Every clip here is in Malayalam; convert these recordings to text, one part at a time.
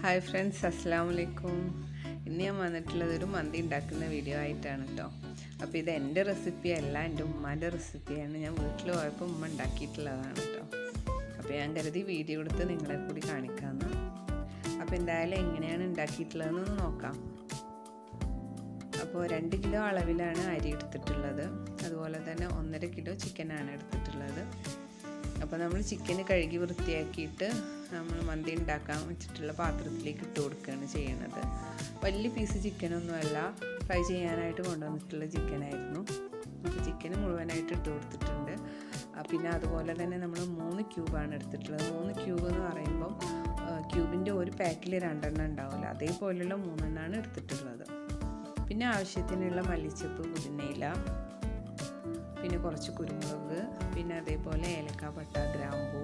ഹായ് ഫ്രണ്ട്സ് അസ്സാം വലൈക്കും ഇന്ന് ഞാൻ വന്നിട്ടുള്ളത് ഒരു മന്തി ഉണ്ടാക്കുന്ന വീഡിയോ ആയിട്ടാണ് കേട്ടോ അപ്പോൾ ഇത് എൻ്റെ റെസിപ്പി അല്ല എൻ്റെ ഉമ്മാൻ്റെ റെസിപ്പിയാണ് ഞാൻ വീട്ടിൽ പോയപ്പോൾ ഉമ്മ ഉണ്ടാക്കിയിട്ടുള്ളതാണ് കേട്ടോ അപ്പോൾ ഞാൻ കരുതി വീഡിയോ എടുത്ത് നിങ്ങളെ കൂടി കാണിക്കാമെന്ന് അപ്പോൾ എന്തായാലും എങ്ങനെയാണ് ഉണ്ടാക്കിയിട്ടുള്ളതെന്ന് നോക്കാം അപ്പോൾ രണ്ട് കിലോ അളവിലാണ് അരി എടുത്തിട്ടുള്ളത് അതുപോലെ തന്നെ ഒന്നര കിലോ ചിക്കനാണ് എടുത്തിട്ടുള്ളത് അപ്പോൾ നമ്മൾ ചിക്കന് കഴുകി വൃത്തിയാക്കിയിട്ട് നമ്മൾ മന്തി ഉണ്ടാക്കാൻ വെച്ചിട്ടുള്ള പാത്രത്തിലേക്ക് ഇട്ട് കൊടുക്കുകയാണ് ചെയ്യുന്നത് വലിയ പീസ് ചിക്കനൊന്നുമല്ല ഫ്രൈ ചെയ്യാനായിട്ട് കൊണ്ടുവന്നിട്ടുള്ള ചിക്കനായിരുന്നു അപ്പോൾ ചിക്കന് മുഴുവനായിട്ട് ഇട്ട് കൊടുത്തിട്ടുണ്ട് പിന്നെ അതുപോലെ തന്നെ നമ്മൾ മൂന്ന് ക്യൂബാണ് എടുത്തിട്ടുള്ളത് മൂന്ന് ക്യൂബ് എന്ന് പറയുമ്പം ക്യൂബിൻ്റെ ഒരു പാക്കിൽ രണ്ടെണ്ണം ഉണ്ടാവില്ല അതേപോലെയുള്ള മൂന്നെണ്ണമാണ് എടുത്തിട്ടുള്ളത് പിന്നെ ആവശ്യത്തിനുള്ള മല്ലിച്ചപ്പ് പുതിനയില പിന്നെ കുറച്ച് കുരുമുളക് പിന്നെ അതേപോലെ ഏലക്ക പട്ട ഗ്രാമ്പൂ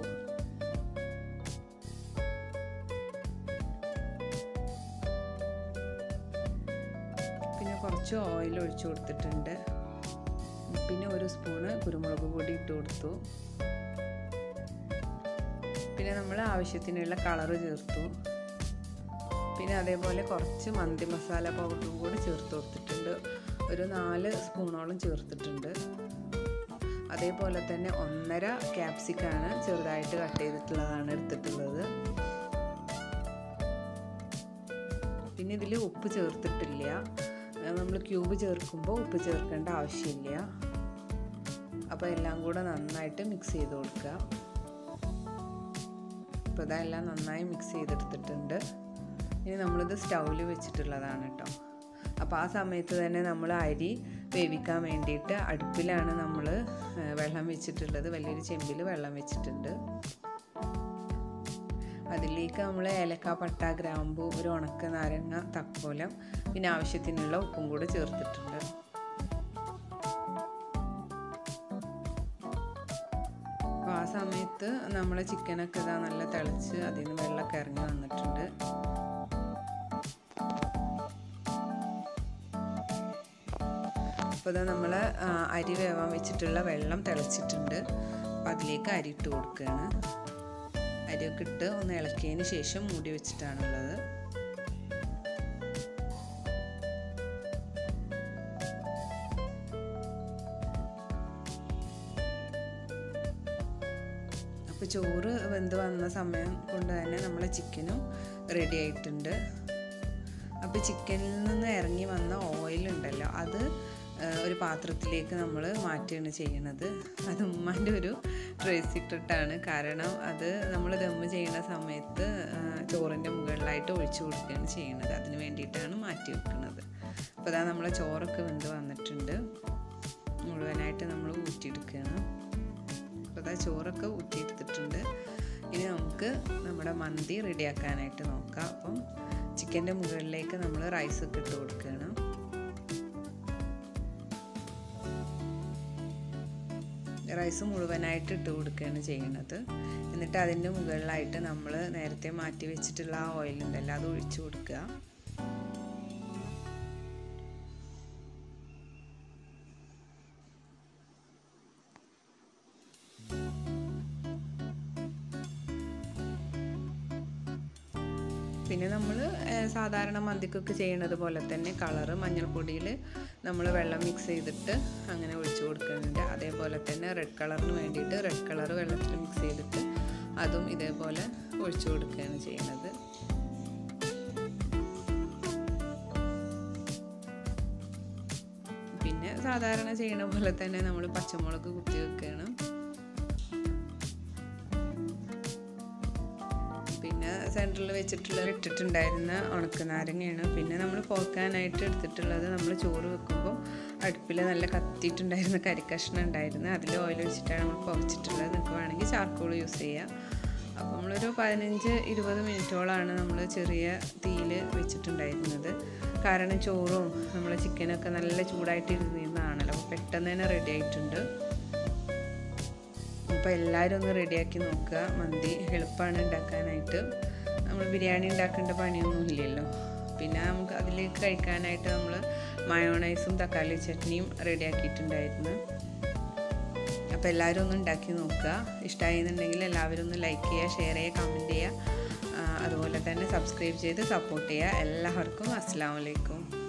പിന്നെ കുറച്ച് ഓയിൽ ഒഴിച്ചു കൊടുത്തിട്ടുണ്ട് പിന്നെ ഒരു സ്പൂണ് കുരുമുളക് പൊടി ഇട്ട് കൊടുത്തു പിന്നെ നമ്മൾ ആവശ്യത്തിനുള്ള കളറ് ചേർത്തു പിന്നെ അതേപോലെ കുറച്ച് മന്തി മസാല പൗഡറും കൂടി ചേർത്ത് കൊടുത്തിട്ടുണ്ട് ഒരു നാല് സ്പൂണോളം ചേർത്തിട്ടുണ്ട് അതേപോലെ തന്നെ ഒന്നര ക്യാപ്സിക്കാണ് ചെറുതായിട്ട് കട്ട് ചെയ്തിട്ടുള്ളതാണ് എടുത്തിട്ടുള്ളത് പിന്നെ ഇതിൽ ഉപ്പ് ചേർത്തിട്ടില്ല നമ്മൾ ക്യൂബ് ചേർക്കുമ്പോൾ ഉപ്പ് ചേർക്കേണ്ട ആവശ്യമില്ല അപ്പോൾ എല്ലാം കൂടെ നന്നായിട്ട് മിക്സ് ചെയ്ത് കൊടുക്കുക അപ്പോൾ ഇതെല്ലാം നന്നായി മിക്സ് ചെയ്തെടുത്തിട്ടുണ്ട് ഇനി നമ്മളിത് സ്റ്റൗവിൽ വെച്ചിട്ടുള്ളതാണ് കേട്ടോ അപ്പോൾ ആ സമയത്ത് തന്നെ നമ്മൾ അരി വേവിക്കാൻ വേണ്ടിയിട്ട് അടുപ്പിലാണ് നമ്മൾ വെള്ളം വെച്ചിട്ടുള്ളത് വലിയൊരു ചെമ്പിൽ വെള്ളം വെച്ചിട്ടുണ്ട് അതിലേക്ക് നമ്മൾ ഏലക്ക പട്ട ഗ്രാമ്പു ഒരു ഉണക്ക നാരങ്ങ തക്കോലം പിന്നെ ആവശ്യത്തിനുള്ള ഉപ്പും കൂടെ ചേർത്തിട്ടുണ്ട് അപ്പോൾ ആ സമയത്ത് നമ്മളെ ചിക്കനൊക്കെ ഇതാ നല്ല തിളച്ച് അതിൽ നിന്ന് വെള്ളമൊക്കെ ഇറങ്ങി വന്നിട്ടുണ്ട് അപ്പോൾ ഇതാ നമ്മൾ അരി വേവാൻ വെച്ചിട്ടുള്ള വെള്ളം തിളച്ചിട്ടുണ്ട് അപ്പോൾ അതിലേക്ക് അരി ഇട്ട് കൊടുക്കുകയാണ് അരിയൊക്കെ ഇട്ട് ഒന്ന് ഇളക്കിയതിന് ശേഷം മൂടി വെച്ചിട്ടാണുള്ളത് അപ്പോൾ ചോറ് വെന്ത് വന്ന സമയം കൊണ്ട് തന്നെ നമ്മളെ ചിക്കനും റെഡി ആയിട്ടുണ്ട് അപ്പോൾ ചിക്കനിൽ നിന്ന് ഇറങ്ങി വന്ന ഓയിൽ ഉണ്ടല്ലോ അത് ഒരു പാത്രത്തിലേക്ക് നമ്മൾ മാറ്റുകയാണ് ചെയ്യണത് അത് ഉമ്മാൻ്റെ ഒരു ട്രേസ് ഇട്ടിട്ടാണ് കാരണം അത് നമ്മൾ ദമ്മ് ചെയ്യുന്ന സമയത്ത് ചോറിൻ്റെ മുകളിലായിട്ട് ഒഴിച്ചു കൊടുക്കുകയാണ് ചെയ്യുന്നത് അതിന് വേണ്ടിയിട്ടാണ് മാറ്റി വെക്കുന്നത് അപ്പോൾ അതാ നമ്മളെ ചോറൊക്കെ വെന്ത് വന്നിട്ടുണ്ട് മുഴുവനായിട്ട് നമ്മൾ ഊറ്റിയെടുക്കുകയാണ് അപ്പോൾ അതാ ചോറൊക്കെ ഊറ്റിയെടുത്തിട്ടുണ്ട് ഇനി നമുക്ക് നമ്മുടെ മന്തി റെഡിയാക്കാനായിട്ട് നോക്കാം അപ്പം ചിക്കൻ്റെ മുകളിലേക്ക് നമ്മൾ റൈസൊക്കെ ഇട്ട് കൊടുക്കുകയാണ് റൈസ് മുഴുവനായിട്ട് ഇട്ട് കൊടുക്കുകയാണ് ചെയ്യുന്നത് എന്നിട്ട് അതിൻ്റെ മുകളിലായിട്ട് നമ്മൾ നേരത്തെ മാറ്റി വെച്ചിട്ടുള്ള ആ ഓയിൽ ഉണ്ടല്ലോ അത് ഒഴിച്ചു കൊടുക്കുക പിന്നെ നമ്മൾ സാധാരണ മന്തിക്കൊക്കെ ചെയ്യണത് പോലെ തന്നെ കളറ് മഞ്ഞൾപ്പൊടിയിൽ നമ്മൾ വെള്ളം മിക്സ് ചെയ്തിട്ട് അങ്ങനെ ഒഴിച്ചു കൊടുക്കുന്നുണ്ട് അതേപോലെ തന്നെ റെഡ് കളറിന് വേണ്ടിയിട്ട് റെഡ് കളർ വെള്ളത്തിൽ മിക്സ് ചെയ്തിട്ട് അതും ഇതേപോലെ ഒഴിച്ചു കൊടുക്കുകയാണ് ചെയ്യുന്നത് പിന്നെ സാധാരണ ചെയ്യണ പോലെ തന്നെ നമ്മൾ പച്ചമുളക് കുത്തി വെക്കുകയാണ് പിന്നെ സെൻറ്ററിൽ വെച്ചിട്ടുള്ള ഇട്ടിട്ടുണ്ടായിരുന്ന ഉണക്ക നാരങ്ങയാണ് പിന്നെ നമ്മൾ പോക്കാനായിട്ട് എടുത്തിട്ടുള്ളത് നമ്മൾ ചോറ് വെക്കുമ്പോൾ അടുപ്പിൽ നല്ല കത്തിയിട്ടുണ്ടായിരുന്ന കരിക്കഷ്ണം ഉണ്ടായിരുന്നു അതിൽ ഓയിൽ ഒഴിച്ചിട്ടാണ് നമ്മൾ പുകച്ചിട്ടുള്ളത് നിങ്ങൾക്ക് വേണമെങ്കിൽ ചാർക്കോൾ യൂസ് ചെയ്യാം അപ്പോൾ നമ്മളൊരു പതിനഞ്ച് ഇരുപത് മിനിറ്റോളാണ് നമ്മൾ ചെറിയ തീയിൽ വെച്ചിട്ടുണ്ടായിരുന്നത് കാരണം ചോറും നമ്മൾ ചിക്കനൊക്കെ നല്ല ചൂടായിട്ട് ഇരുന്നിരുന്നതാണല്ലോ അപ്പോൾ പെട്ടെന്ന് തന്നെ റെഡി ആയിട്ടുണ്ട് അപ്പോൾ എല്ലാവരും ഒന്ന് റെഡിയാക്കി നോക്കുക മന്തി എളുപ്പമാണ് ഉണ്ടാക്കാനായിട്ട് നമ്മൾ ബിരിയാണി ഉണ്ടാക്കേണ്ട പണിയൊന്നും ഇല്ലല്ലോ പിന്നെ നമുക്ക് അതിലേക്ക് കഴിക്കാനായിട്ട് നമ്മൾ മയോണൈസും തക്കാളി ചട്നിയും റെഡിയാക്കിയിട്ടുണ്ടായിരുന്നു അപ്പോൾ എല്ലാവരും ഒന്ന് ഉണ്ടാക്കി നോക്കുക ഇഷ്ടമായിരുന്നുണ്ടെങ്കിൽ എല്ലാവരും ഒന്ന് ലൈക്ക് ചെയ്യുക ഷെയർ ചെയ്യുക കമൻറ്റ് ചെയ്യുക അതുപോലെ തന്നെ സബ്സ്ക്രൈബ് ചെയ്ത് സപ്പോർട്ട് ചെയ്യുക എല്ലാവർക്കും അസ്സാം വലൈക്കും